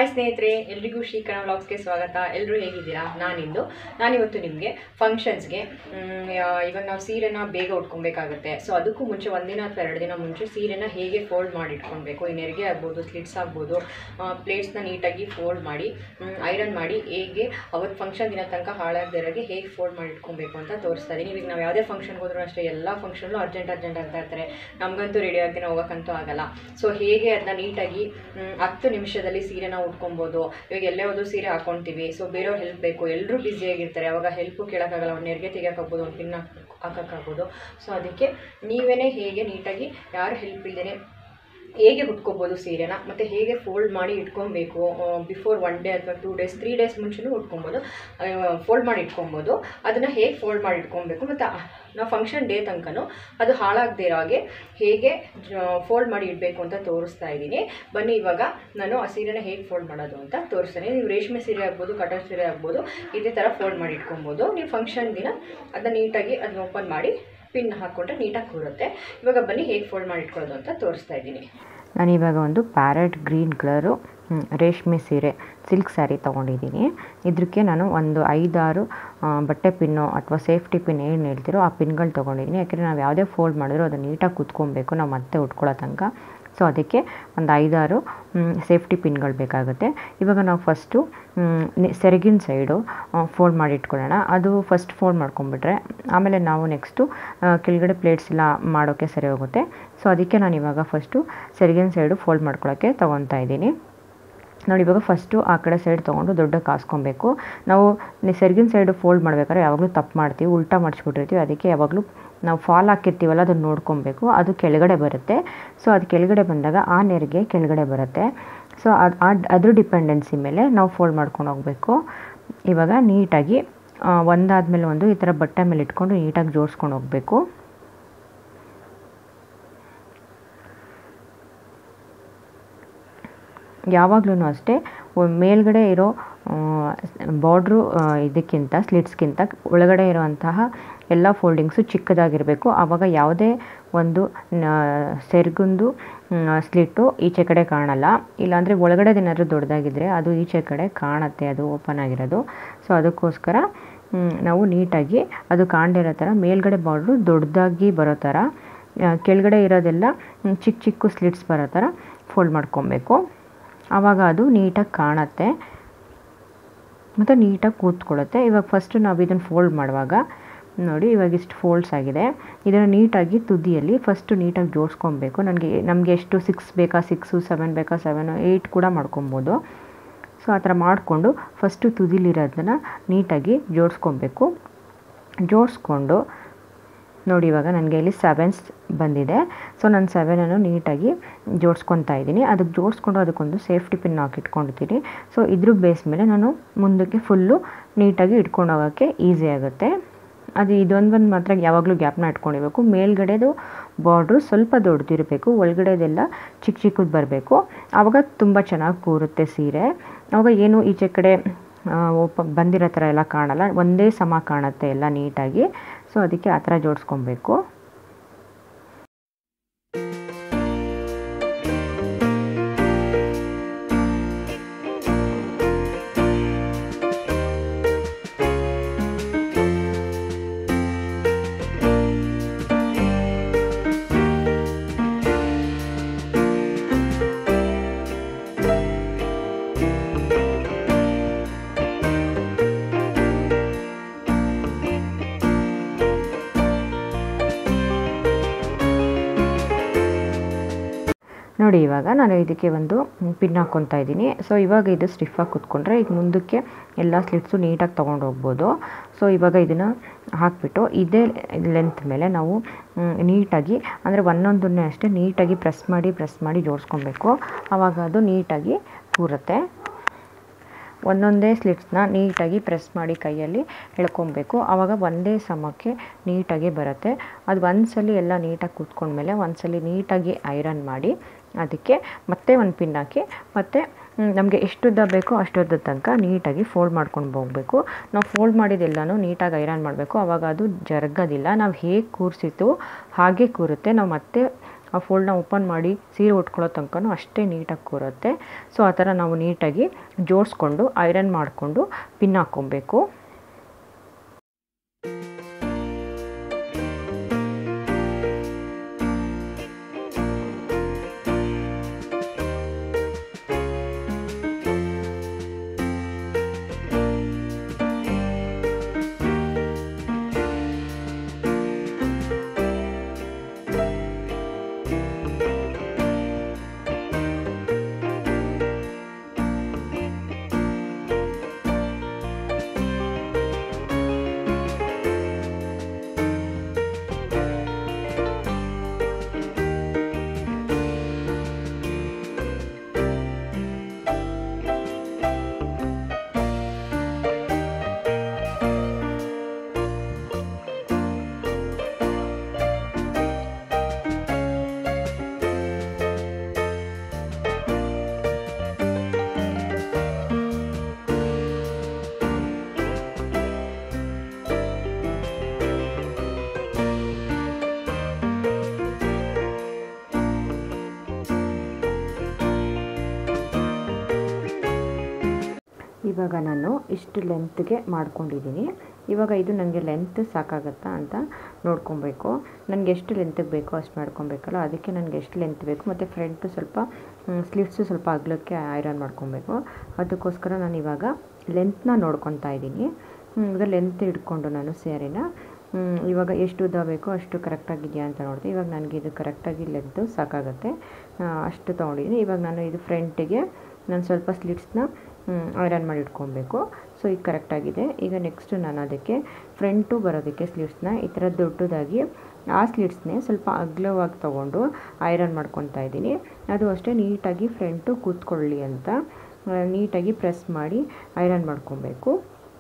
ಸ್ನೇಹಿತರೆ ಎಲ್ರಿಗೂ ಶ್ರೀಕಣ ವ್ಲಾಗ್ಸ್ಗೆ ಸ್ವಾಗತ ಎಲ್ಲರೂ ಹೇಗಿದ್ದೀರಾ ನಾನಿಂದು ನಾನಿವತ್ತು ನಿಮಗೆ ಫಂಕ್ಷನ್ಸ್ಗೆ ಇವಾಗ ನಾವು ಸೀರೆನ ಬೇಗ ಉಟ್ಕೊಬೇಕಾಗುತ್ತೆ ಸೊ ಅದಕ್ಕೂ ಮುಂಚೆ ಒಂದಿನ ಅಥವಾ ಎರಡು ದಿನ ಮುಂಚೆ ಸೀರೆನ ಹೇಗೆ ಫೋಲ್ಡ್ ಮಾಡಿ ಇಟ್ಕೊಳ್ಬೇಕು ಈ ನೆರಿಗೆ ಆಗ್ಬೋದು ಸ್ಲಿಟ್ಸ್ ಆಗ್ಬೋದು ಪ್ಲೇಟ್ಸ್ನ ನೀಟಾಗಿ ಫೋಲ್ಡ್ ಮಾಡಿ ಐರನ್ ಮಾಡಿ ಹೇಗೆ ಅವತ್ತು ಫಂಕ್ಷನ್ ದಿನ ತನಕ ಹಾಳಾಗದಿರೋಗೆ ಹೇಗೆ ಫೋಲ್ಡ್ ಮಾಡಿ ಇಟ್ಕೊಬೇಕು ಅಂತ ತೋರಿಸ್ತಾ ಇದ್ದೀನಿ ಇವಾಗ ನಾವು ಯಾವುದೇ ಫಂಕ್ಷನ್ಗೆ ಹೋದ್ರೂ ಅಷ್ಟೇ ಎಲ್ಲ ಫಂಕ್ಷನ್ಲು ಅರ್ಜೆಂಟ್ ಅರ್ಜೆಂಟ್ ಅಂತ ಇರ್ತಾರೆ ನಮಗಂತೂ ರೆಡಿ ಆಗ್ದಿನ ಹೋಗೋಕ್ಕಂತೂ ಆಗಲ್ಲ ಸೊ ಹೇಗೆ ಅದನ್ನ ನೀಟಾಗಿ ಮ್, ಹತ್ತು ನಿಮಿಷದಲ್ಲಿ ಸೀರೆನ ಉಟ್ಕೊಬೋದು ಇವಾಗ ಎಲ್ಲೇ ಹೋದ್ರೂ ಸೀರೆ ಹಾಕೊಳ್ತೀವಿ ಸೊ ಬೇರೆಯವ್ರು ಹೆಲ್ಪ್ ಬೇಕು ಎಲ್ಲರೂ ಬ್ಯುಸಿಯಾಗಿರ್ತಾರೆ ಅವಾಗ ಹೆಲ್ಪು ಕೇಳೋಕ್ಕಾಗಲ್ಲ ಒಂದು ನೆರಿಗೆ ತೆಗಿಯೋಕ್ಕಾಗ್ಬೋದು ಒಂದು ಪಿನ್ ಹಾಕೋಕ್ಕಾಗ್ಬೋದು ಸೊ ಅದಕ್ಕೆ ನೀವೇ ಹೇಗೆ ನೀಟಾಗಿ ಯಾರು ಹೆಲ್ಪ್ ಇಲ್ಲದೇ ಹೇಗೆ ಉಟ್ಕೋಬೋದು ಸೀರೆನ ಮತ್ತು ಹೇಗೆ ಫೋಲ್ಡ್ ಮಾಡಿ ಇಟ್ಕೊಬೇಕು ಬಿಫೋರ್ ಒನ್ ಡೇ ಅಥವಾ ಟೂ ಡೇಸ್ ತ್ರೀ ಡೇಸ್ ಮುಂಚೆನೂ ಉಟ್ಕೊಬೋದು ಫೋಲ್ಡ್ ಮಾಡಿ ಇಟ್ಕೊಬೋದು ಅದನ್ನು ಹೇಗೆ ಫೋಲ್ಡ್ ಮಾಡಿ ಇಟ್ಕೊಬೇಕು ಮತ್ತು ನಾವು ಫಂಕ್ಷನ್ ಡೇ ತನಕನೂ ಅದು ಹಾಳಾಗದೇ ಇರೋ ಹಾಗೆ ಹೇಗೆ ಫೋಲ್ಡ್ ಮಾಡಿ ಇಡಬೇಕು ಅಂತ ತೋರಿಸ್ತಾ ಇದ್ದೀನಿ ಬನ್ನಿ ಇವಾಗ ನಾನು ಆ ಸೀರೆನ ಹೇಗೆ ಫೋಲ್ಡ್ ಮಾಡೋದು ಅಂತ ತೋರಿಸ್ತೀನಿ ನೀವು ರೇಷ್ಮೆ ಸೀರೆ ಆಗ್ಬೋದು ಕಾಟನ್ ಸೀರೆ ಆಗ್ಬೋದು ಇದೇ ಥರ ಫೋಲ್ಡ್ ಮಾಡಿ ಇಟ್ಕೊಬೋದು ನೀವು ಫಂಕ್ಷನ್ ದಿನ ಅದನ್ನ ನೀಟಾಗಿ ಅದನ್ನ ಓಪನ್ ಮಾಡಿ ಪಿನ್ ಹಾಕ್ಕೊಂಡ್ರೆ ನೀಟಾಗಿ ಕೂರುತ್ತೆ ಇವಾಗ ಬನ್ನಿ ಹೇಗೆ ಫೋಲ್ಡ್ ಮಾಡಿ ಇಟ್ಕೊಳ್ಳೋದು ಅಂತ ತೋರಿಸ್ತಾ ಇದ್ದೀನಿ ನಾನಿವಾಗ ಒಂದು ಪ್ಯಾರೆಟ್ ಗ್ರೀನ್ ಕಲರು ಹ್ಮ್, ರೇಷ್ಮೆ ಸೀರೆ ಸಿಲ್ಕ್ ಸ್ಯಾರಿ ತೊಗೊಂಡಿದ್ದೀನಿ ಇದಕ್ಕೆ ನಾನು ಒಂದು ಐದಾರು ಆ, ಬಟ್ಟೆ ಪಿನ್ನು ಅಥವಾ ಸೇಫ್ಟಿ ಪಿನ್ ಏನು ಹೇಳ್ತಿರೋ ಆ ಪಿನ್ಗಳು ತೊಗೊಂಡಿದ್ದೀನಿ ಯಾಕೆಂದರೆ ನಾವು ಯಾವುದೇ ಫೋಲ್ಡ್ ಮಾಡಿದ್ರು ಅದು ನೀಟಾಗಿ ಕುತ್ಕೊಬೇಕು ನಾವು ಮತ್ತೆ ಉಟ್ಕೊಳ್ಳೋ ತನಕ ಸೊ ಅದಕ್ಕೆ ಒಂದು ಐದಾರು ಸೇಫ್ಟಿ ಪಿನ್ಗಳು ಬೇಕಾಗುತ್ತೆ ಇವಾಗ ನಾವು ಫಸ್ಟು ಸೆರಗಿನ ಸೈಡು ಫೋಲ್ಡ್ ಮಾಡಿ ಇಟ್ಕೊಳ್ಳೋಣ ಅದು ಫಸ್ಟ್ ಫೋಲ್ಡ್ ಮಾಡ್ಕೊಂಬಿಟ್ರೆ ಆಮೇಲೆ ನಾವು ನೆಕ್ಸ್ಟು ಕೆಳಗಡೆ ಪ್ಲೇಟ್ಸ್ ಎಲ್ಲ ಮಾಡೋಕ್ಕೆ ಸರಿ ಹೋಗುತ್ತೆ ಸೊ ಅದಕ್ಕೆ ನಾನು ಇವಾಗ ಫಸ್ಟು ಸೆರಗಿನ ಸೈಡು ಫೋಲ್ಡ್ ಮಾಡ್ಕೊಳ್ಳೋಕ್ಕೆ ತೊಗೊತಾ ಇದ್ದೀನಿ ನೋಡಿ ಇವಾಗ ಫಸ್ಟು ಆ ಕಡೆ ಸೈಡ್ ತೊಗೊಂಡು ದೊಡ್ಡ ಕಾಸ್ಕೊಬೇಕು ನಾವು ನಿ- ಸೆರಗಿನ ಸೈಡು ಫೋಲ್ಡ್ ಮಾಡ್ಬೇಕಾದ್ರೆ ಯಾವಾಗಲೂ ತಪ್ಪು ಮಾಡ್ತೀವಿ ಉಲ್ಟಾ ಮಾಡಿಸ್ಬಿಟ್ಟಿರ್ತೀವಿ ಅದಕ್ಕೆ ಯಾವಾಗಲೂ ನಾವು ಫಾಲ್ ಹಾಕಿರ್ತೀವಲ್ಲ ಅದನ್ನು ನೋಡ್ಕೊಬೇಕು ಅದು ಕೆಳಗಡೆ ಬರುತ್ತೆ ಸೊ ಅದು ಕೆಳಗಡೆ ಬಂದಾಗ ಆ ನೆರಿಗೆ ಕೆಳಗಡೆ ಬರುತ್ತೆ ಸೊ ಅದು ಅದ್ರ ಡಿಪೆಂಡೆನ್ಸಿ ಮೇಲೆ ನಾವು ಫೋಲ್ಡ್ ಮಾಡ್ಕೊಂಡು ಹೋಗಬೇಕು ಇವಾಗ ನೀಟಾಗಿ ಒಂದಾದ್ಮೇಲೆ ಒಂದು ಈ ಥರ ಬಟ್ಟೆ ಮೇಲೆ ಇಟ್ಕೊಂಡು ನೀಟಾಗಿ ಜೋಡಿಸ್ಕೊಂಡು ಹೋಗಬೇಕು ಯಾವಾಗಲೂ ಅಷ್ಟೇ ಒ- ಮೇಲ್ಗಡೆ ಇರೋ ಬಾರ್ಡ್ರು ಇದಕ್ಕಿಂತ ಸ್ಲಿಟ್ಸ್ಗಿಂತ ಒಳಗಡೆ ಇರುವಂತಹ ಎಲ್ಲ ಫೋಲ್ಡಿಂಗ್ಸು ಚಿಕ್ಕದಾಗಿರಬೇಕು ಆವಾಗ ಯಾವುದೇ ಒಂದು ನ- ಸೆರ್ಗುಂದು ಸ್ಲಿಟ್ಟು ಈಚೆ ಕಡೆ ಕಾಣಲ್ಲ ಇಲ್ಲಾಂದರೆ ಒಳಗಡೆ ಏನಾದರೂ ದೊಡ್ಡದಾಗಿದ್ದರೆ ಅದು ಈಚೆ ಕಡೆ ಕಾಣುತ್ತೆ ಅದು ಓಪನ್ ಆಗಿರೋದು ಸೊ ಅದಕ್ಕೋಸ್ಕರ ಮ್, ನಾವು ನೀಟಾಗಿ ಅದು ಕಾಣದಿರೋ ಥರ ಮೇಲ್ಗಡೆ ಬಾರ್ಡ್ರು ದೊಡ್ಡದಾಗಿ ಬರೋ ಥರ ಆ, ಕೆಳಗಡೆ ಇರೋದೆಲ್ಲ ಮ್, ಚಿಕ್ಕ ಚಿಕ್ಕ ಸ್ಲಿಟ್ಸ್ ಬರೋ ಥರ ಫೋಲ್ಡ್ ಮಾಡ್ಕೊಬೇಕು ಆವಾಗ ಅದು ನೀಟಾಗಿ ಕಾಣುತ್ತೆ ಮತ್ತು ನೀಟಾಗಿ ಕೂತ್ಕೊಳ್ಳುತ್ತೆ ಇವಾಗ ಫಸ್ಟು ನಾವು ಇದನ್ನು ಫೋಲ್ಡ್ ಮಾಡುವಾಗ ನೋಡಿ ಇವಾಗ ಇಷ್ಟು ಫೋಲ್ಡ್ಸ್ ಆಗಿದೆ ಇದನ್ನು ನೀಟಾಗಿ ತುದಿಯಲ್ಲಿ ಫಸ್ಟು ನೀಟಾಗಿ ಜೋಡಿಸ್ಕೊಬೇಕು ನನಗೆ ನಮಗೆ ಎಷ್ಟು ಸಿಕ್ಸ್ ಬೇಕಾ ಸಿಕ್ಸು ಸೆವೆನ್ ಬೇಕಾ ಸೆವೆನು ಏಯ್ಟ್ ಕೂಡ ಮಾಡ್ಕೊಬೋದು ಸೊ ಆ ಥರ ಮಾಡಿಕೊಂಡು ಫಸ್ಟು ತುದಿಲಿರೋದನ್ನು ನೀಟಾಗಿ ಜೋಡಿಸ್ಕೊಬೇಕು ಜೋಡಿಸ್ಕೊಂಡು ನೋಡಿ ಇವಾಗ ನನಗೆ ಇಲ್ಲಿ ಸೆವೆನ್ಸ್ ಬಂದಿದೆ ಸೊ ನಾನು ಸೆವೆನನ್ನು ನೀಟಾಗಿ ಜೋಡಿಸ್ಕೊತಾ ಇದ್ದೀನಿ ಅದಕ್ಕೆ ಜೋಡಿಸ್ಕೊಂಡು ಅದಕ್ಕೊಂದು ಸೇಫ್ಟಿ ಪಿನ್ ಹಾಕಿಟ್ಕೊಂಡಿದ್ದೀನಿ ಸೊ ಇದ್ರ ಬೇಸ್ ಮೇಲೆ ನಾನು ಮುಂದಕ್ಕೆ ಫುಲ್ಲು ನೀಟಾಗಿ ಇಟ್ಕೊಂಡು ಹೋಗೋಕ್ಕೆ ಈಸಿ ಆಗುತ್ತೆ ಅದು ಇದೊಂದು ಒಂದು ಮಾತ್ರ ಯಾವಾಗಲೂ ಗ್ಯಾಪ್ನ ಇಟ್ಕೊಂಡಿರ್ಬೇಕು ಮೇಲ್ಗಡೆದು ಬಾರ್ಡ್ರು ಸ್ವಲ್ಪ ದೊಡ್ಡದಿರಬೇಕು ಒಳಗಡೆದೆಲ್ಲ ಚಿಕ್ಕ ಚಿಕ್ಕದು ಬರಬೇಕು ಆವಾಗ ತುಂಬ ಚೆನ್ನಾಗಿ ಕೂರುತ್ತೆ ಸೀರೆ ಆವಾಗ ಏನು ಈಚೆ ಕಡೆ ಓಪ ಬಂದಿರೋ ಥರ ಎಲ್ಲ ಕಾಣಲ್ಲ ಒಂದೇ ಸಮ ಕಾಣುತ್ತೆ ಎಲ್ಲ ನೀಟಾಗಿ ಸೊ ಅದಕ್ಕೆ ಆ ಥರ ಜೋಡಿಸ್ಕೊಬೇಕು ನೋಡಿ ಇವಾಗ ನಾನು ಇದಕ್ಕೆ ಒಂದು ಪಿನ್ ಹಾಕ್ಕೊತಾ ಇದ್ದೀನಿ ಸೊ ಇವಾಗ ಇದು ಸ್ಟಿಫಾಗಿ ಕುತ್ಕೊಂಡ್ರೆ ಈಗ ಮುಂದಕ್ಕೆ ಎಲ್ಲ ಸ್ಲಿಟ್ಸು ನೀಟಾಗಿ ತೊಗೊಂಡು ಹೋಗ್ಬೋದು ಸೊ ಇವಾಗ ಇದನ್ನು ಹಾಕಿಬಿಟ್ಟು ಇದೇ ಲೆಂತ್ ಮೇಲೆ ನಾವು ಮ್, ನೀಟಾಗಿ ಅಂದರೆ ಒಂದೊಂದನ್ನೇ ಅಷ್ಟೇ ನೀಟಾಗಿ ಪ್ರೆಸ್ ಮಾಡಿ ಪ್ರೆಸ್ ಮಾಡಿ ಜೋಡಿಸ್ಕೊಬೇಕು ಆವಾಗ ಅದು ನೀಟಾಗಿ ಕೂರುತ್ತೆ ಒಂದೊಂದೇ ಸ್ಲಿಟ್ಸ್ನ ನೀಟಾಗಿ ಪ್ರೆಸ್ ಮಾಡಿ ಕೈಯಲ್ಲಿ ಎಳ್ಕೊಬೇಕು ಆವಾಗ ಒಂದೇ ಸಮಕ್ಕೆ ನೀಟಾಗಿ ಬರುತ್ತೆ ಅದು ಒಂದ್ಸಲಿ ಎಲ್ಲ ನೀಟಾಗಿ ಕೂತ್ಕೊಂಡ್ಮೇಲೆ ಒಂದ್ಸಲಿ ನೀಟಾಗಿ ಐರನ್ ಮಾಡಿ ಅದಕ್ಕೆ ಮತ್ತೆ ಒಂದು ಪಿನ್ ಹಾಕಿ ಮತ್ತು ನಮಗೆ ಎಷ್ಟುದ್ದ ಬೇಕೋ ಅಷ್ಟುದ್ದ ತನಕ ನೀಟಾಗಿ ಫೋಲ್ಡ್ ಮಾಡ್ಕೊಂಡು ಹೋಗಬೇಕು ನಾವು ಫೋಲ್ಡ್ ಮಾಡಿದ್ದೆಲ್ಲನೂ ನೀಟಾಗಿ ಐರನ್ ಮಾಡಬೇಕು ಆವಾಗ ಅದು ಜರುಗೋದಿಲ್ಲ ನಾವು ಹೇಗೆ ಕೂರಿಸಿತ್ತು ಹಾಗೆ ಕೂರುತ್ತೆ ನಾವು ಮತ್ತೆ ಆ ಫೋಲ್ಡ್ನ ಓಪನ್ ಮಾಡಿ ಸೀರೆ ಉಟ್ಕೊಳ್ಳೋ ತನಕನೂ ಅಷ್ಟೇ ನೀಟಾಗಿ ಕೂರುತ್ತೆ ಸೊ ಆ ಥರ ನಾವು ನೀಟಾಗಿ ಜೋಡಿಸ್ಕೊಂಡು ಐರನ್ ಮಾಡಿಕೊಂಡು ಪಿನ್ ಹಾಕ್ಕೊಬೇಕು ಇವಾಗ ನಾನು ಇಷ್ಟು ಲೆಂತ್ಗೆ ಮಾಡ್ಕೊಂಡಿದ್ದೀನಿ ಇವಾಗ ಇದು ನನಗೆ ಲೆಂತ್ ಸಾಕಾಗತ್ತಾ ಅಂತ ನೋಡ್ಕೊಬೇಕು ನನಗೆ ಎಷ್ಟು ಲೆಂತಿಗೆ ಬೇಕೋ ಅಷ್ಟು ಮಾಡ್ಕೊಬೇಕಲ್ಲ ಅದಕ್ಕೆ ನನಗೆ ಎಷ್ಟು ಲೆಂತ್ ಬೇಕು ಮತ್ತು ಫ್ರಂಟು ಸ್ವಲ್ಪ ಸ್ಲೀವ್ಸು ಸ್ವಲ್ಪ ಅಗಲಕ್ಕೆ ಐರನ್ ಮಾಡ್ಕೊಬೇಕು ಅದಕ್ಕೋಸ್ಕರ ನಾನು ಇವಾಗ ಲೆಂತ್ನ ನೋಡ್ಕೊತಾ ಇದ್ದೀನಿ ಈಗ ಲೆಂತ್ ಹಿಡ್ಕೊಂಡು ನಾನು ಸ್ಯಾರಿನ ಇವಾಗ ಎಷ್ಟು ಉದ್ದ ಬೇಕೋ ಅಷ್ಟು ಕರೆಕ್ಟಾಗಿದೆಯಾ ಅಂತ ನೋಡಿದೆ ಇವಾಗ ನನಗೆ ಇದು ಕರೆಕ್ಟಾಗಿ ಲೆಂತು ಸಾಕಾಗುತ್ತೆ ಅಷ್ಟು ತೊಗೊಂಡಿದ್ದೀನಿ ಇವಾಗ ನಾನು ಇದು ಫ್ರಂಟಿಗೆ ನಾನು ಸ್ವಲ್ಪ ಸ್ಲಿಟ್ಸ್ನ ಐರನ್ ಮಾಡಿ ಇಟ್ಕೊಬೇಕು ಸೊ ಈಗ ಕರೆಕ್ಟಾಗಿದೆ ಈಗ ನೆಕ್ಸ್ಟು ನಾನು ಅದಕ್ಕೆ ಫ್ರಂಟು ಬರೋದಕ್ಕೆ ಸ್ಲೀವ್ಸ್ನ ಈ ಥರ ದೊಡ್ಡದಾಗಿ ಆ ಸ್ಲೀಟ್ಸ್ನೇ ಸ್ವಲ್ಪ ಅಗಲವಾಗಿ ತೊಗೊಂಡು ಐರನ್ ಮಾಡ್ಕೊತಾ ಇದ್ದೀನಿ ಅದು ಅಷ್ಟೇ ನೀಟಾಗಿ ಫ್ರಂಟು ಕೂತ್ಕೊಳ್ಳಿ ಅಂತ ನೀಟಾಗಿ ಪ್ರೆಸ್ ಮಾಡಿ ಐರನ್ ಮಾಡ್ಕೊಬೇಕು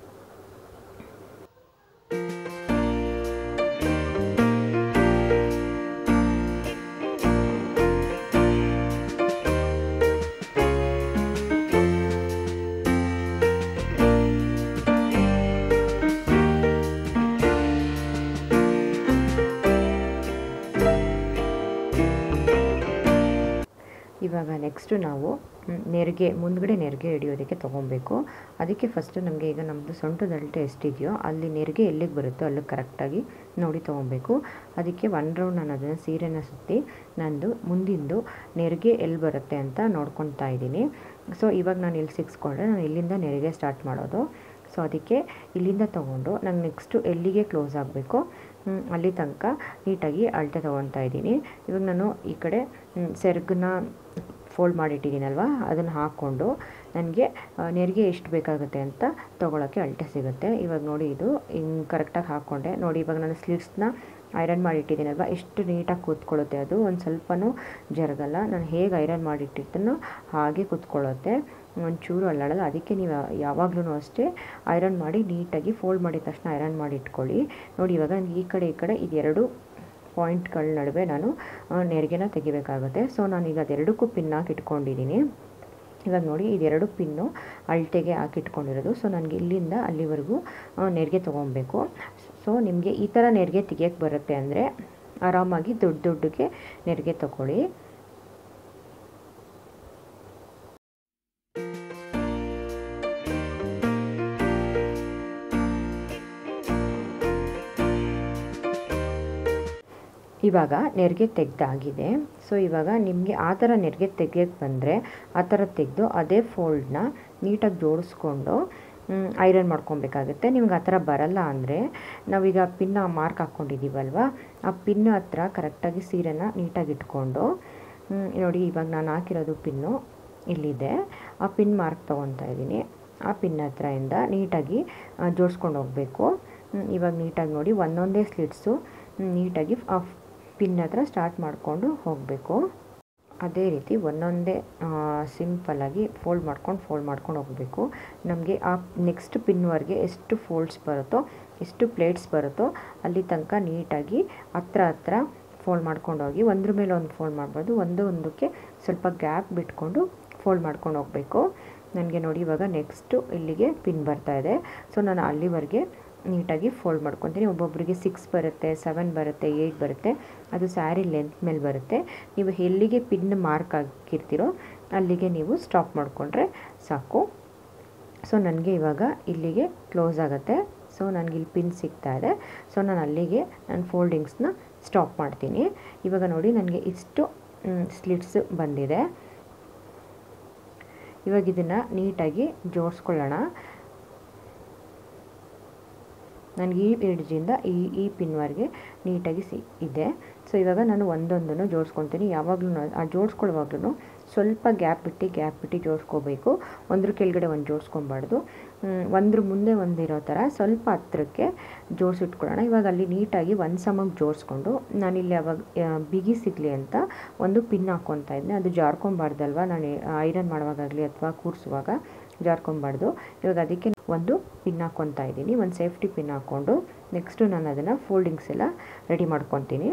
ಇವಾಗ ನೆಕ್ಸ್ಟು ನಾವು ನೆರಿಗೆ ಮುಂದ್ಗಡೆ ನೆರಿಗೆ ಹಿಡಿಯೋದಕ್ಕೆ ತೊಗೊಬೇಕು ಅದಕ್ಕೆ ಫಸ್ಟು ನಮಗೆ ಈಗ ನಮ್ಮದು ಸೊಂಟದ ಅಳತೆ ಎಷ್ಟಿದೆಯೋ ಅಲ್ಲಿ ನೆರಿಗೆ ಎಲ್ಲಿಗೆ ಬರುತ್ತೋ ಅಲ್ಲಿಗೆ ಕರೆಕ್ಟಾಗಿ ನೋಡಿ ತೊಗೊಬೇಕು ಅದಕ್ಕೆ ಒನ್ ರೌಂಡ್ ನಾನು ಅದನ್ನು ಸೀರೆನ ಸುತ್ತಿ ನಂದು ಮುಂದಿಂದು ನೆರಿಗೆ ಎಲ್ಲಿ ಬರುತ್ತೆ ಅಂತ ನೋಡ್ಕೊತಾ ಇದ್ದೀನಿ ಸೊ ಇವಾಗ ನಾನು ಇಲ್ಲಿ ಸಿಕ್ಸ್ಕೊಂಡ್ರೆ ನಾನು ಇಲ್ಲಿಂದ ನೆರಿಗೆ ಸ್ಟಾರ್ಟ್ ಮಾಡೋದು ಸೊ ಅದಕ್ಕೆ ಇಲ್ಲಿಂದ ತೊಗೊಂಡು ನಂಗೆ ನೆಕ್ಸ್ಟು ಎಲ್ಲಿಗೆ ಕ್ಲೋಸ್ ಆಗಬೇಕು ಅಲ್ಲಿ ತನಕ ನೀಟಾಗಿ ಅಳತೆ ತೊಗೊತಾ ಇದ್ದೀನಿ ಇವಾಗ ನಾನು ಈ ಕಡೆ ಸೆರ್ಗನ್ನ ಫೋಲ್ಡ್ ಮಾಡಿಟ್ಟಿದ್ದೀನಲ್ವ ಅದನ್ನು ಹಾಕ್ಕೊಂಡು ನನಗೆ ನೆರಿಗೆ ಎಷ್ಟು ಬೇಕಾಗುತ್ತೆ ಅಂತ ತೊಗೊಳಕ್ಕೆ ಅಳತೆ ಸಿಗುತ್ತೆ ಇವಾಗ ನೋಡಿ ಇದು ಹಿಂಗೆ ಕರೆಕ್ಟಾಗಿ ಹಾಕ್ಕೊಂಡೆ ನೋಡಿ ಇವಾಗ ನಾನು ಸ್ಲೀವ್ಸ್ನ ಐರನ್ ಮಾಡಿಟ್ಟಿದ್ದೀನಲ್ವ ಎಷ್ಟು ನೀಟಾಗಿ ಕೂತ್ಕೊಳ್ಳುತ್ತೆ ಅದು ಒಂದು ಸ್ವಲ್ಪನೂ ಜರಗಲ್ಲ ನಾನು ಹೇಗೆ ಐರನ್ ಮಾಡಿಟ್ಟಿರ್ತೀನೋ ಹಾಗೆ ಕೂತ್ಕೊಳ್ಳುತ್ತೆ ಒಂಚೂರು ಅಲ್ಲಾಡಲ್ಲ ಅದಕ್ಕೆ ನೀವು ಯಾವಾಗಲೂ ಅಷ್ಟೇ ಐರನ್ ಮಾಡಿ ನೀಟಾಗಿ ಫೋಲ್ಡ್ ಮಾಡಿದ ತಕ್ಷಣ ಐರನ್ ಮಾಡಿ ಇಟ್ಕೊಳ್ಳಿ ನೋಡಿ ಇವಾಗ ಈ ಕಡೆ ಈ ಕಡೆ ಇದೆರಡು ಪಾಯಿಂಟ್ಗಳ ನಡುವೆ ನಾನು ನೆರಿಗೆನ ತೆಗಿಬೇಕಾಗುತ್ತೆ ಸೊ ನಾನೀಗ ಅದೆರಡಕ್ಕೂ ಪಿನ್ ಹಾಕಿ ಇಟ್ಕೊಂಡಿದ್ದೀನಿ ಇವಾಗ ನೋಡಿ ಇದೆರಡು ಪಿನ್ನು ಅಳತೆಗೆ ಹಾಕಿಟ್ಕೊಂಡಿರೋದು ಸೊ ನನಗೆ ಇಲ್ಲಿಂದ ಅಲ್ಲಿವರೆಗೂ ನೆರಿಗೆ ತೊಗೊಬೇಕು ಸೊ ನಿಮಗೆ ಈ ಥರ ನೆರಿಗೆ ತೆಗಿಯೋಕ್ಕೆ ಬರುತ್ತೆ ಅಂದರೆ ಆರಾಮಾಗಿ ದೊಡ್ಡ ದೊಡ್ಡಗೆ ನೆರಿಗೆ ತಗೊಳ್ಳಿ ಇವಾಗ ನೆರಿಗೆ ತೆಗೆದಾಗಿದೆ ಸೊ ಇವಾಗ ನಿಮಗೆ ಆ ಥರ ನೆರಿಗೆ ತೆಗಿಯೋಕ್ಕೆ ಬಂದರೆ ಆ ಥರ ತೆಗೆದು ಅದೇ ಫೋಲ್ಡ್ನ ನೀಟಾಗಿ ಜೋಡಿಸ್ಕೊಂಡು ಐರನ್ ಮಾಡ್ಕೊಬೇಕಾಗುತ್ತೆ ನಿಮ್ಗೆ ಆ ಥರ ಬರಲ್ಲ ಅಂದರೆ ನಾವೀಗ ಪಿನ್ನ ಮಾರ್ಕ್ ಹಾಕ್ಕೊಂಡಿದ್ದೀವಲ್ವ ಆ ಪಿನ್ ಹತ್ರ ಕರೆಕ್ಟಾಗಿ ಸೀರೆನ ನೀಟಾಗಿ ಇಟ್ಕೊಂಡು ನೋಡಿ ಇವಾಗ ನಾನು ಹಾಕಿರೋದು ಪಿನ್ನು ಇಲ್ಲಿದೆ ಆ ಪಿನ್ ಮಾರ್ಕ್ ತೊಗೊತಾ ಇದ್ದೀನಿ ಆ ಪಿನ್ ಹತ್ರದಿಂದ ನೀಟಾಗಿ ಜೋಡಿಸ್ಕೊಂಡು ಹೋಗಬೇಕು ಇವಾಗ ನೀಟಾಗಿ ನೋಡಿ ಒಂದೊಂದೇ ಸ್ಲಿಟ್ಸು ನೀಟಾಗಿ ಆ ಪಿನ್ ಹತ್ರ ಸ್ಟಾರ್ಟ್ ಮಾಡಿಕೊಂಡು ಹೋಗಬೇಕು ಅದೇ ರೀತಿ ಒಂದೊಂದೇ ಸಿಂಪಲ್ಲಾಗಿ ಫೋಲ್ಡ್ ಮಾಡ್ಕೊಂಡು ಫೋಲ್ಡ್ ಮಾಡ್ಕೊಂಡು ಹೋಗಬೇಕು ನಮಗೆ ಆ ನೆಕ್ಸ್ಟ್ ಪಿನ್ವರೆಗೆ ಎಷ್ಟು ಫೋಲ್ಡ್ಸ್ ಬರುತ್ತೋ ಎಷ್ಟು ಪ್ಲೇಟ್ಸ್ ಬರುತ್ತೋ ಅಲ್ಲಿ ತನಕ ನೀಟಾಗಿ ಹತ್ರ ಹತ್ರ ಫೋಲ್ಡ್ ಮಾಡ್ಕೊಂಡು ಹೋಗಿ ಒಂದ್ರ ಮೇಲೆ ಒಂದು ಫೋಲ್ಡ್ ಮಾಡ್ಬೋದು ಒಂದು ಒಂದಕ್ಕೆ ಸ್ವಲ್ಪ ಗ್ಯಾಪ್ ಬಿಟ್ಕೊಂಡು ಫೋಲ್ಡ್ ಮಾಡ್ಕೊಂಡು ಹೋಗಬೇಕು ನನಗೆ ನೋಡಿ ಇವಾಗ ನೆಕ್ಸ್ಟು ಇಲ್ಲಿಗೆ ಪಿನ್ ಬರ್ತಾ ಇದೆ ಸೊ ನಾನು ಅಲ್ಲಿವರೆಗೆ ನೀಟಾಗಿ ಫೋಲ್ಡ್ ಮಾಡ್ಕೊತೀನಿ ಒಬ್ಬೊಬ್ಬರಿಗೆ ಸಿಕ್ಸ್ ಬರುತ್ತೆ ಸೆವೆನ್ ಬರುತ್ತೆ ಏಯ್ಟ್ ಬರುತ್ತೆ ಅದು ಸ್ಯಾರಿ ಲೆಂತ್ ಮೇಲೆ ಬರುತ್ತೆ ನೀವು ಎಲ್ಲಿಗೆ ಪಿನ್ ಮಾರ್ಕ್ ಹಾಕಿರ್ತೀರೋ ಅಲ್ಲಿಗೆ ನೀವು ಸ್ಟಾಪ್ ಮಾಡಿಕೊಂಡ್ರೆ ಸಾಕು ಸೊ ನನಗೆ ಇವಾಗ ಇಲ್ಲಿಗೆ ಕ್ಲೋಸ್ ಆಗುತ್ತೆ ಸೊ ನನಗೆ ಇಲ್ಲಿ ಪಿನ್ ಸಿಗ್ತಾ ಇದೆ ಸೊ ನಾನು ಅಲ್ಲಿಗೆ ನಾನು ಫೋಲ್ಡಿಂಗ್ಸ್ನ ಸ್ಟಾಪ್ ಮಾಡ್ತೀನಿ ಇವಾಗ ನೋಡಿ ನನಗೆ ಇಷ್ಟು ಸ್ಲಿಟ್ಸ್ ಬಂದಿದೆ ಇವಾಗ ಇದನ್ನು ನೀಟಾಗಿ ಜೋಡಿಸ್ಕೊಳ್ಳೋಣ ನನಗೆ ಈ ಎಡ್ಜಿಂದ ಈ ಈ ಪಿನ್ವರೆಗೆ ನೀಟಾಗಿ ಸಿ ಇದೆ ಸೊ ಇವಾಗ ನಾನು ಒಂದೊಂದನ್ನು ಜೋಡಿಸ್ಕೊತೀನಿ ಯಾವಾಗಲೂ ಆ ಜೋಡಿಸ್ಕೊಳ್ಳುವಾಗ್ಲೂ ಸ್ವಲ್ಪ ಗ್ಯಾಪ್ ಬಿಟ್ಟು ಗ್ಯಾಪ್ ಬಿಟ್ಟು ಜೋಡಿಸ್ಕೋಬೇಕು ಒಂದ್ರ ಕೆಳಗಡೆ ಒಂದು ಜೋಡಿಸ್ಕೊಬಾರ್ದು ಒಂದ್ರ ಮುಂದೆ ಒಂದಿರೋ ಥರ ಸ್ವಲ್ಪ ಹತ್ರಕ್ಕೆ ಜೋಡಿಸಿಟ್ಕೊಳ್ಳೋಣ ಇವಾಗ ಅಲ್ಲಿ ನೀಟಾಗಿ ಒಂದು ಸಮಕ್ಕೆ ಜೋಡಿಸ್ಕೊಂಡು ನಾನಿಲ್ಲಿ ಅವಾಗ ಬಿಗಿ ಸಿಗಲಿ ಅಂತ ಒಂದು ಪಿನ್ ಹಾಕ್ಕೊತಾ ಇದ್ದೆ ಅದು ಜಾರ್ಕೊಬಾರ್ದಲ್ವ ನಾನು ಐರನ್ ಮಾಡುವಾಗಲಿ ಅಥವಾ ಕೂರಿಸುವಾಗ ಜಾರ್ಕೊಬಾರ್ದು ಇವಾಗ ಅದಕ್ಕೆ ಒಂದು ಪಿನ್ ಹಾಕ್ಕೊತಾ ಇದ್ದೀನಿ ಒಂದು ಸೇಫ್ಟಿ ಪಿನ್ ಹಾಕ್ಕೊಂಡು ನೆಕ್ಸ್ಟು ನಾನು ಅದನ್ನು ಫೋಲ್ಡಿಂಗ್ಸ್ ಎಲ್ಲ ರೆಡಿ ಮಾಡ್ಕೊತೀನಿ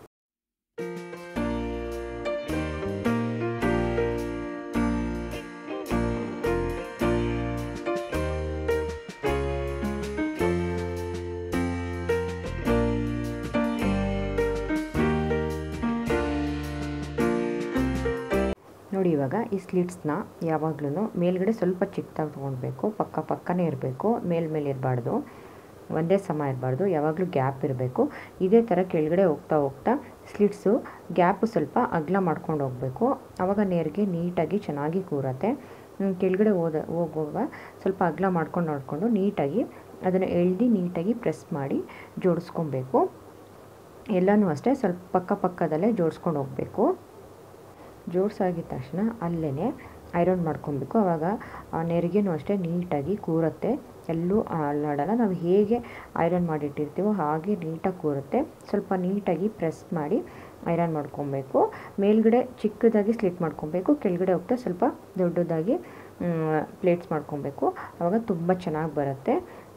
ನೋಡಿ ಇವಾಗ ಈ ಸ್ಲಿಟ್ಸ್ನ ಯಾವಾಗ್ಲೂ ಮೇಲ್ಗಡೆ ಸ್ವಲ್ಪ ಚಿಕ್ಕದಾಗಿ ತೊಗೊಳ್ಬೇಕು ಪಕ್ಕ ಪಕ್ಕನೇ ಇರಬೇಕು ಮೇಲ್ ಮೇಲೆ ಇರಬಾರ್ದು ಒಂದೇ ಸಮ ಇರಬಾರ್ದು ಯಾವಾಗಲೂ ಗ್ಯಾಪ್ ಇರಬೇಕು ಇದೇ ಥರ ಕೆಳಗಡೆ ಹೋಗ್ತಾ ಹೋಗ್ತಾ ಸ್ಲಿಟ್ಸು ಗ್ಯಾಪು ಸ್ವಲ್ಪ ಅಗಲ ಮಾಡ್ಕೊಂಡು ಹೋಗಬೇಕು ಆವಾಗ ನೇರಿಗೆ ನೀಟಾಗಿ ಚೆನ್ನಾಗಿ ಕೂರತ್ತೆ ಕೆಳಗಡೆ ಹೋದ ಹೋಗುವಾಗ ಸ್ವಲ್ಪ ಅಗಲ ಮಾಡ್ಕೊಂಡು ನೋಡಿಕೊಂಡು ನೀಟಾಗಿ ಅದನ್ನು ಎಳ್ದು ನೀಟಾಗಿ ಪ್ರೆಸ್ ಮಾಡಿ ಜೋಡಿಸ್ಕೊಬೇಕು ಎಲ್ಲನೂ ಅಷ್ಟೇ ಸ್ವಲ್ಪ ಪಕ್ಕ ಪಕ್ಕದಲ್ಲೇ ಜೋಡಿಸ್ಕೊಂಡು ಹೋಗಬೇಕು ಜೋಡಿಸಾಗಿದ ತಕ್ಷಣ ಅಲ್ಲೇ ಐರನ್ ಮಾಡ್ಕೊಬೇಕು ಆವಾಗ ಆ ನೆರಿಗೆನೂ ಅಷ್ಟೇ ನೀಟಾಗಿ ಕೂರುತ್ತೆ ಎಲ್ಲೂ ಅಲ್ಲಾಡಲ್ಲ ನಾವು ಹೇಗೆ ಐರನ್ ಮಾಡಿಟ್ಟಿರ್ತೀವೋ ಹಾಗೆ ನೀಟಾಗಿ ಕೂರುತ್ತೆ ಸ್ವಲ್ಪ ನೀಟಾಗಿ ಪ್ರೆಸ್ ಮಾಡಿ ಐರನ್ ಮಾಡ್ಕೊಬೇಕು ಮೇಲ್ಗಡೆ ಚಿಕ್ಕದಾಗಿ ಸ್ಲಿಟ್ ಮಾಡ್ಕೊಬೇಕು ಕೆಳಗಡೆ ಹೋಗ್ತಾ ಸ್ವಲ್ಪ ದೊಡ್ಡದಾಗಿ ಪ್ಲೇಟ್ಸ್ ಮಾಡ್ಕೊಬೇಕು ಆವಾಗ ತುಂಬ ಚೆನ್ನಾಗಿ ಬರುತ್ತೆ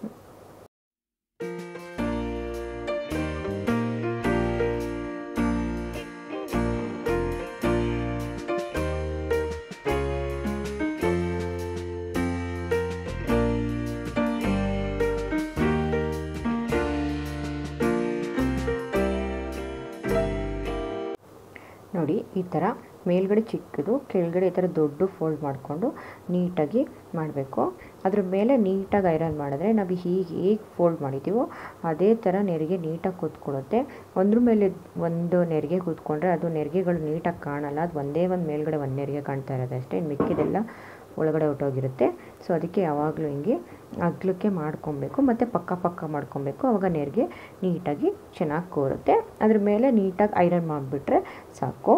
ನೋಡಿ ಈ ಥರ ಮೇಲ್ಗಡೆ ಚಿಕ್ಕದು ಕೆಳಗಡೆ ಈ ಥರ ದೊಡ್ಡ ಫೋಲ್ಡ್ ಮಾಡಿಕೊಂಡು ನೀಟಾಗಿ ಮಾಡಬೇಕು ಅದ್ರ ಮೇಲೆ ನೀಟಾಗಿ ಐರನ್ ಮಾಡಿದ್ರೆ ನಾವು ಹೀಗೆ ಹೇಗೆ ಫೋಲ್ಡ್ ಮಾಡಿದ್ದೀವೋ ಅದೇ ಥರ ನೆರಿಗೆ ನೀಟಾಗಿ ಕೂತ್ಕೊಳ್ಳುತ್ತೆ ಒಂದ್ರ ಮೇಲೆ ಒಂದು ನೆರಿಗೆ ಕೂತ್ಕೊಂಡ್ರೆ ಅದು ನೆರಿಗೆಗಳು ನೀಟಾಗಿ ಕಾಣಲ್ಲ ಅದು ಒಂದೇ ಒಂದು ಮೇಲ್ಗಡೆ ಒಂದು ನೆರಿಗೆ ಕಾಣ್ತಾ ಇರೋದು ಅಷ್ಟೇ ಇನ್ನು ಮಿಕ್ಕಿದೆಲ್ಲ ಒಳಗಡೆ ಹೊಟ್ಟೋಗಿರುತ್ತೆ ಸೊ ಅದಕ್ಕೆ ಯಾವಾಗಲೂ ಹಿಂಗೆ ಅಗ್ಲಕ್ಕೆ ಮಾಡ್ಕೊಬೇಕು ಮತ್ತು ಪಕ್ಕ ಪಕ್ಕ ಮಾಡ್ಕೊಬೇಕು ಆವಾಗ ನೆರಿಗೆ ನೀಟಾಗಿ ಚೆನ್ನಾಗಿ ಕೂರುತ್ತೆ ಅದ್ರ ಮೇಲೆ ನೀಟಾಗಿ ಐರನ್ ಮಾಡಿಬಿಟ್ರೆ ಸಾಕು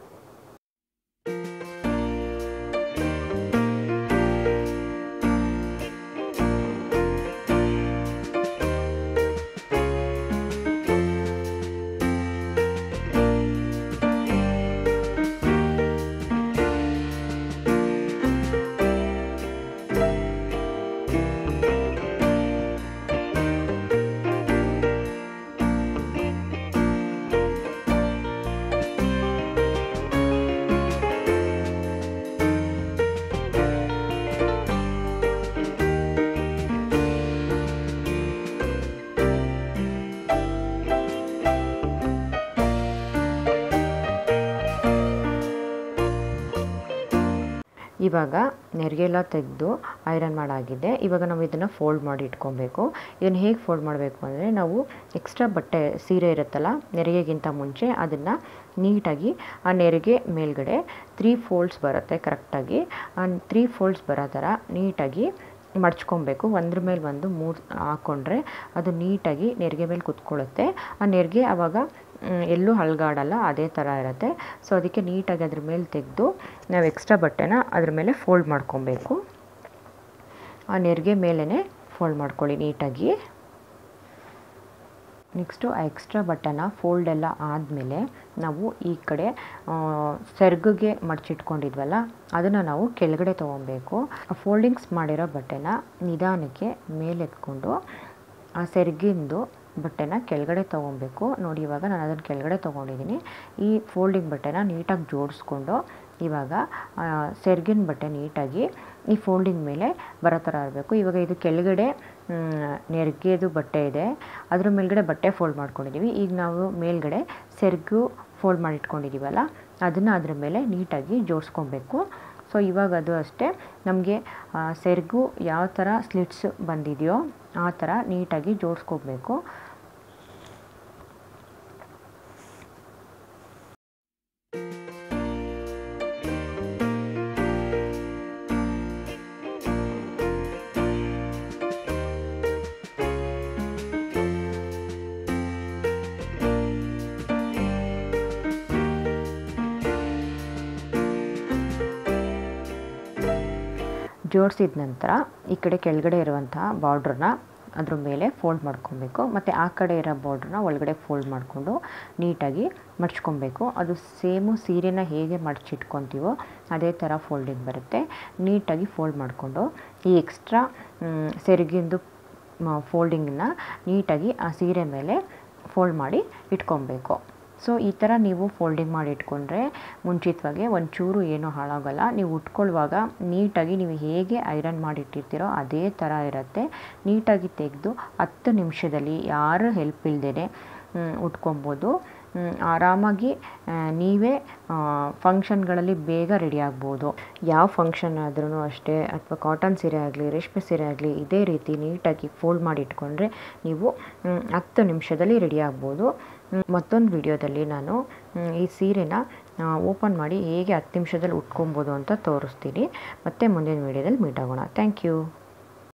ಇವಾಗ ನೆರಿಗೆಲ್ಲ ತೆಗೆದು ಐರನ್ ಮಾಡಾಗಿದೆ ಇವಾಗ ನಾವು ಇದನ್ನು ಫೋಲ್ಡ್ ಮಾಡಿ ಇಟ್ಕೊಬೇಕು ಇದನ್ನು ಹೇಗೆ ಫೋಲ್ಡ್ ಮಾಡಬೇಕು ಅಂದರೆ ನಾವು ಎಕ್ಸ್ಟ್ರಾ ಬಟ್ಟೆ ಸೀರೆ ಇರುತ್ತಲ್ಲ ನೆರಿಗೆಗಿಂತ ಮುಂಚೆ ಅದನ್ನು ನೀಟಾಗಿ ಆ ನೆರಿಗೆ ಮೇಲ್ಗಡೆ ತ್ರೀ ಫೋಲ್ಡ್ಸ್ ಬರುತ್ತೆ ಕರೆಕ್ಟಾಗಿ ಆ ತ್ರೀ ಫೋಲ್ಡ್ಸ್ ಬರೋ ಥರ ನೀಟಾಗಿ ಮಡ್ಚ್ಕೊಬೇಕು ಒಂದ್ರ ಮೇಲೆ ಒಂದು ಮೂರು ಹಾಕ್ಕೊಂಡ್ರೆ ಅದು ನೀಟಾಗಿ ನೆರಿಗೆ ಮೇಲೆ ಕುತ್ಕೊಳ್ಳುತ್ತೆ ಆ ನೆರಿಗೆ ಆವಾಗ ಎಲ್ಲೂ ಹಳಗಾಡಲ್ಲ ಅದೇ ಥರ ಇರುತ್ತೆ ಸೊ ಅದಕ್ಕೆ ನೀಟಾಗಿ ಅದ್ರ ಮೇಲೆ ತೆಗೆದು ನಾವು ಎಕ್ಸ್ಟ್ರಾ ಬಟ್ಟೆನ ಅದ್ರ ಮೇಲೆ ಫೋಲ್ಡ್ ಮಾಡ್ಕೊಬೇಕು ಆ ನೆರಿಗೆ ಮೇಲೇ ಫೋಲ್ಡ್ ಮಾಡ್ಕೊಳ್ಳಿ ನೀಟಾಗಿ ನೆಕ್ಸ್ಟು ಆ ಎಕ್ಸ್ಟ್ರಾ ಬಟ್ಟೆನ ಫೋಲ್ಡ್ ಎಲ್ಲ ಆದಮೇಲೆ ನಾವು ಈ ಕಡೆ ಸೆರ್ಗಿಗೆ ಮಡಚಿಟ್ಕೊಂಡಿದ್ವಲ್ಲ ಅದನ್ನು ನಾವು ಕೆಳಗಡೆ ತೊಗೊಬೇಕು ಆ ಫೋಲ್ಡಿಂಗ್ಸ್ ಮಾಡಿರೋ ಬಟ್ಟೆನ ನಿಧಾನಕ್ಕೆ ಮೇಲೆತ್ಕೊಂಡು ಆ ಸೆರ್ಗಿಂದು ಬಟ್ಟೆನ ಕೆಳಗಡೆ ತೊಗೊಬೇಕು ನೋಡಿ ಇವಾಗ ನಾನು ಅದನ್ನು ಕೆಳಗಡೆ ತೊಗೊಂಡಿದ್ದೀನಿ ಈ ಫೋಲ್ಡಿಂಗ್ ಬಟ್ಟೆನ ನೀಟಾಗಿ ಜೋಡಿಸ್ಕೊಂಡು ಇವಾಗ ಆ, ಸೆರ್ಗಿನ ಬಟ್ಟೆ ನೀಟಾಗಿ ಈ ಫೋಲ್ಡಿಂಗ್ ಮೇಲೆ ಬರೋ ಥರ ಇರಬೇಕು ಇವಾಗ ಇದು ಕೆಳಗಡೆ ಮ್, ನೆರಿಗೆದು ಬಟ್ಟೆ ಇದೆ ಅದ್ರ ಮೇಲ್ಗಡೆ ಬಟ್ಟೆ ಫೋಲ್ಡ್ ಮಾಡ್ಕೊಂಡಿದ್ದೀವಿ ಈಗ ನಾವು ಮೇಲ್ಗಡೆ ಸೆರ್ಗು ಫೋಲ್ಡ್ ಮಾಡಿ ಇಟ್ಕೊಂಡಿದ್ದೀವಲ್ಲ ಅದನ್ನು ಅದ್ರ ಮೇಲೆ ನೀಟಾಗಿ ಜೋಡಿಸ್ಕೊಬೇಕು ಸೊ ಇವಾಗ ಅದು ಅಷ್ಟೇ ನಮಗೆ ಸೆರ್ಗು ಯಾವ ಥರ ಸ್ಲಿಟ್ಸ್ ಬಂದಿದೆಯೋ ಆ ಥರ ನೀಟಾಗಿ ಜೋಡಿಸ್ಕೋಬೇಕು ಜೋಡಿಸಿದ ನಂತರ ಈ ಕಡೆ ಕೆಳಗಡೆ ಇರುವಂತಹ ಬಾರ್ಡ್ರನ್ನ ಅದ್ರ ಮೇಲೆ ಫೋಲ್ಡ್ ಮಾಡ್ಕೊಬೇಕು ಮತ್ತು ಆ ಕಡೆ ಇರೋ ಬಾರ್ಡ್ರನ್ನ ಒಳಗಡೆ ಫೋಲ್ಡ್ ಮಾಡಿಕೊಂಡು ನೀಟಾಗಿ ಮಡ್ಚ್ಕೊಬೇಕು ಅದು ಸೇಮು ಸೀರೆನ ಹೇಗೆ ಮಡಚಿಟ್ಕೊತೀವೋ ಅದೇ ಥರ ಫೋಲ್ಡಿಂಗ್ ಬರುತ್ತೆ ನೀಟಾಗಿ ಫೋಲ್ಡ್ ಮಾಡಿಕೊಂಡು ಈ ಎಕ್ಸ್ಟ್ರಾ ಸೆರಗಿಂದು ಫೋಲ್ಡಿಂಗನ್ನ ನೀಟಾಗಿ ಆ ಸೀರೆ ಮೇಲೆ ಫೋಲ್ಡ್ ಮಾಡಿ ಇಟ್ಕೊಬೇಕು ಸೊ ಈ ಥರ ನೀವು ಫೋಲ್ಡಿಂಗ್ ಮಾಡಿ ಇಟ್ಕೊಂಡ್ರೆ ಮುಂಚಿತವಾಗಿ ಒಂಚೂರು ಏನೂ ಹಾಳಾಗಲ್ಲ ನೀವು ಉಟ್ಕೊಳ್ಳುವಾಗ ನೀಟಾಗಿ ನೀವು ಹೇಗೆ ಐರನ್ ಮಾಡಿಟ್ಟಿರ್ತೀರೋ ಅದೇ ಥರ ಇರುತ್ತೆ ನೀಟಾಗಿ ತೆಗೆದು ಹತ್ತು ನಿಮಿಷದಲ್ಲಿ ಯಾರು ಹೆಲ್ಪ್ ಇಲ್ದೇ ಉಟ್ಕೊಬೋದು ಮ್, ಆರಾಮಾಗಿ ಆ, ನೀವೇ ಫಂಕ್ಷನ್ಗಳಲ್ಲಿ ಬೇಗ ರೆಡಿ ಆಗ್ಬೋದು ಯಾವ ಫಂಕ್ಷನ್ ಆದ್ರೂ ಅಷ್ಟೇ ಅಥವಾ ಕಾಟನ್ ಸೀರೆ ಆಗಲಿ ರೇಷ್ಮೆ ಸೀರೆ ಆಗಲಿ ಇದೇ ರೀತಿ ನೀಟಾಗಿ ಫೋಲ್ಡ್ ಮಾಡಿ ಇಟ್ಕೊಂಡ್ರೆ ನೀವು ಮ್, ಹತ್ತು ನಿಮಿಷದಲ್ಲಿ ರೆಡಿ ಆಗ್ಬೋದು ಮತ್ತೊಂದು ವಿಡಿಯೋದಲ್ಲಿ ನಾನು ಮ್, ಈ ಸೀರೆನ ಓಪನ್ ಮಾಡಿ ಹೇಗೆ ಹತ್ತು ನಿಮಿಷದಲ್ಲಿ ಉಟ್ಕೊಬೋದು ಅಂತ ತೋರಿಸ್ತೀನಿ ಮತ್ತೆ ಮುಂದಿನ ವಿಡಿಯೋದಲ್ಲಿ ಮೀಟ್ ಆಗೋಣ ಥ್ಯಾಂಕ್ ಯು